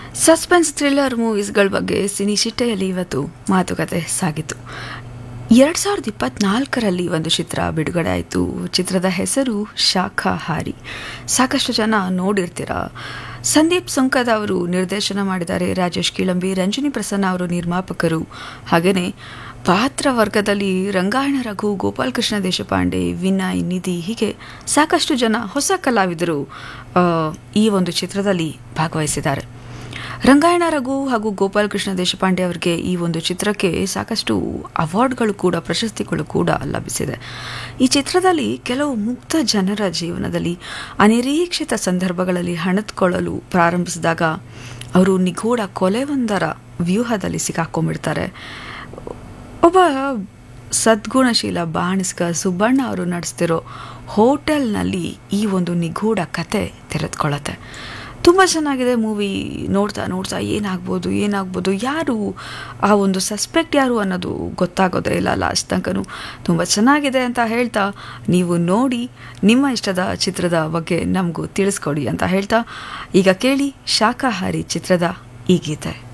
suspense thriller ಮೂವೀಸ್ಗಳ ಬಗ್ಗೆ cine ಚಿಟ್ಟೆಯಲ್ಲಿ ಇವತ್ತು ಮಾತುಕತೆ ಸಾಗಿತು ಎರಡು ಸಾವಿರದ ಇಪ್ಪತ್ನಾಲ್ಕರಲ್ಲಿ ಒಂದು ಚಿತ್ರ ಬಿಡುಗಡೆ ಆಯಿತು ಚಿತ್ರದ ಹೆಸರು ಶಾಖಾಹಾರಿ ಸಾಕಷ್ಟು ಜನ ನೋಡಿರ್ತೀರ ಸಂದೀಪ್ ಸುಂಕದ ಅವರು ನಿರ್ದೇಶನ ಮಾಡಿದ್ದಾರೆ ರಾಜೇಶ್ ಕಿಳಂಬಿ ರಂಜನಿ ಪ್ರಸನ್ನ ಅವರು ನಿರ್ಮಾಪಕರು ಹಾಗೆಯೇ ಪಾತ್ರ ವರ್ಗದಲ್ಲಿ ರಂಗಾಯಣ ರಘು ಗೋಪಾಲಕೃಷ್ಣ ದೇಶಪಾಂಡೆ ವಿನಯ್ ನಿಧಿ ಹೀಗೆ ಸಾಕಷ್ಟು ಜನ ಹೊಸ ಕಲಾವಿದರು ಆ, ಈ ಒಂದು ಚಿತ್ರದಲ್ಲಿ ಭಾಗವಹಿಸಿದ್ದಾರೆ ರಂಗಾಯಣ ರಘು ಹಾಗೂ ಗೋಪಾಲಕೃಷ್ಣ ದೇಶಪಾಂಡೆ ಅವರಿಗೆ ಈ ಒಂದು ಚಿತ್ರಕ್ಕೆ ಸಾಕಷ್ಟು ಅವಾರ್ಡ್ಗಳು ಕೂಡ ಪ್ರಶಸ್ತಿಗಳು ಕೂಡ ಲಭಿಸಿದೆ ಈ ಚಿತ್ರದಲ್ಲಿ ಕೆಲವು ಮುಗ್ಧ ಜನರ ಜೀವನದಲ್ಲಿ ಅನಿರೀಕ್ಷಿತ ಸಂದರ್ಭಗಳಲ್ಲಿ ಹಣತ್ಕೊಳ್ಳಲು ಪ್ರಾರಂಭಿಸಿದಾಗ ಅವರು ನಿಗೂಢ ಕೊಲೆಯೊಂದರ ವ್ಯೂಹದಲ್ಲಿ ಸಿಕ್ಕಾಕೊಂಡ್ಬಿಡ್ತಾರೆ ಒಬ್ಬ ಸದ್ಗುಣಶೀಲ ಬಾಣಿಸ್ಕ ಸುಬ್ಬಣ್ಣ ಅವರು ನಡೆಸ್ತಿರೋ ಹೋಟೆಲ್ನಲ್ಲಿ ಈ ಒಂದು ನಿಗೂಢ ಕತೆ ತೆರೆದುಕೊಳ್ಳುತ್ತೆ ತುಂಬ ಚೆನ್ನಾಗಿದೆ ಮೂವಿ ನೋಡ್ತಾ ನೋಡ್ತಾ ಏನಾಗ್ಬೋದು ಏನಾಗ್ಬೋದು ಯಾರು ಆ ಒಂದು ಸಸ್ಪೆಕ್ಟ್ ಯಾರು ಅನ್ನೋದು ಗೊತ್ತಾಗೋದೇ ಇಲ್ಲ ಲಾಸ್ಟ್ ತನಕನೂ ತುಂಬ ಚೆನ್ನಾಗಿದೆ ಅಂತ ಹೇಳ್ತಾ ನೀವು ನೋಡಿ ನಿಮ್ಮ ಇಷ್ಟದ ಚಿತ್ರದ ಬಗ್ಗೆ ನಮಗೂ ತಿಳಿಸ್ಕೊಡಿ ಅಂತ ಹೇಳ್ತಾ ಈಗ ಕೇಳಿ ಶಾಕಾಹಾರಿ ಚಿತ್ರದ ಈ ಗೀತೆ